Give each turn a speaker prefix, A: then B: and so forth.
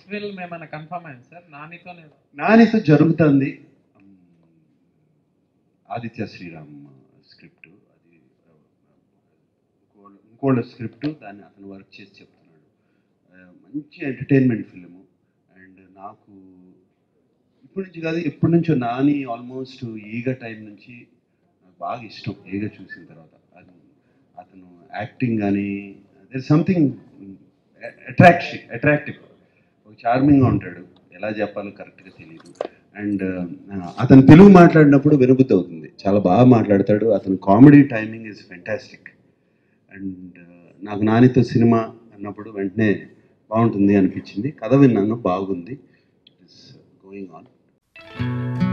A: film ఏమైనా confirm అయింది sir నానితోనే
B: నానితో జరుగుతుంది ఆదిత్య శ్రీరామ్ స్క్రిప్ట్ అది ఇంకోళ్ళ- ఇంకోళ్ళ స్క్రిప్ట్ దాన్ని అతను వర్క్ చేసి చెప్తున్నాడు ఆ, మంచి ఎంటర్టైన్మెంట్ ఫిలిము అండ్ నాకు ఇప్పటి నుంచి కాదు ఎప్పటి నుంచో నాని ఆల్మోస్ట్ ఈగ టైం నుంచి నాకు బాగా ఇష్టం ఈగ చూసిన తర్వాత అది అతను యాక్టింగ్ కానీ దర్ సంథింగ్ అట్రాక్షన్ అట్రాక్టివ్ ఒక చార్మింగ్గా ఉంటాడు ఎలా చెప్పాలో కరెక్ట్గా తెలియదు అండ్ అతను తెలుగు మాట్లాడినప్పుడు వినబుద్ధి అవుతుంది చాలా బాగా మాట్లాడతాడు అతను comedy timing is fantastic and నాకు నానితో సినిమా అన్నప్పుడు వెంటనే బాగుంటుంది అనిపించింది కథ విన్నాను బాగుంది ఇట్స్ గోయింగ్ ఆన్